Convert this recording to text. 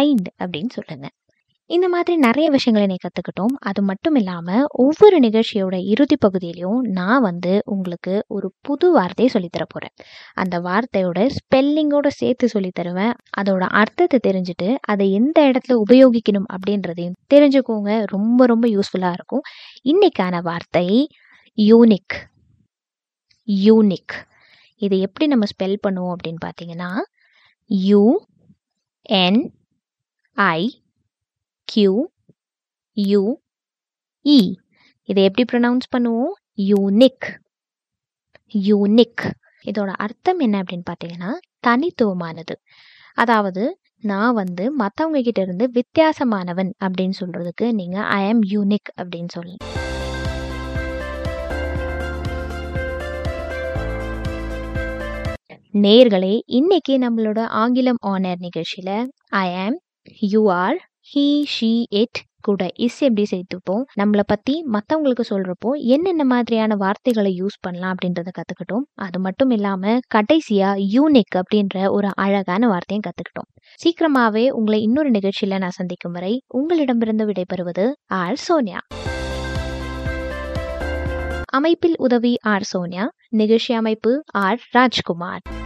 kind அப்படின்னு சொல்லுங்க இந்த மாதிரி நிறைய விஷயங்களை நீ கற்றுக்கிட்டோம் அது மட்டும் இல்லாமல் ஒவ்வொரு நிகழ்ச்சியோட இறுதி பகுதியிலையும் நான் வந்து உங்களுக்கு ஒரு புது வார்த்தையை சொல்லித்தர போகிறேன் அந்த வார்த்தையோட ஸ்பெல்லிங்கோட சேர்த்து சொல்லி தருவேன் அதோட அர்த்தத்தை தெரிஞ்சுட்டு அதை எந்த இடத்துல உபயோகிக்கணும் அப்படின்றதையும் தெரிஞ்சுக்கோங்க ரொம்ப ரொம்ப யூஸ்ஃபுல்லாக இருக்கும் இன்னைக்கான வார்த்தை யூனிக் யூனிக் இதை எப்படி நம்ம ஸ்பெல் பண்ணுவோம் அப்படின்னு பார்த்தீங்கன்னா U N I Q U E இதை எப்படி ப்ரொனவுன்ஸ் பண்ணுவோம் யூனிக் யூனிக் இதோட அர்த்தம் என்ன அப்படின்னு பார்த்தீங்கன்னா தனித்துவமானது அதாவது நான் வந்து மற்றவங்க கிட்ட இருந்து வித்தியாசமானவன் அப்படின்னு சொல்றதுக்கு நீங்க ஐ ஆம் யூனிக் அப்படின்னு சொல்லலாம் நேர்களே இன்னைக்கு நம்மளோட ஆங்கிலம் ஆனர் நிகழ்ச்சியில I am you are he she it கூட இஸ் எப்படி சேர்த்துப்போம் நம்மளை பற்றி மற்றவங்களுக்கு சொல்கிறப்போ என்னென்ன மாதிரியான வார்த்தைகளை யூஸ் பண்ணலாம் அப்படின்றத கற்றுக்கிட்டோம் அது மட்டும் இல்லாமல் கடைசியாக யூனிக் அப்படின்ற ஒரு அழகான வார்த்தையும் கற்றுக்கிட்டோம் சீக்கிரமாகவே உங்களை இன்னொரு நிகழ்ச்சியில் நான் சந்திக்கும் வரை உங்களிடமிருந்து விடைபெறுவது ஆர் சோனியா அமைப்பில் உதவி ஆர் சோனியா நிகழ்ச்சி அமைப்பு ஆர் ராஜ்குமார்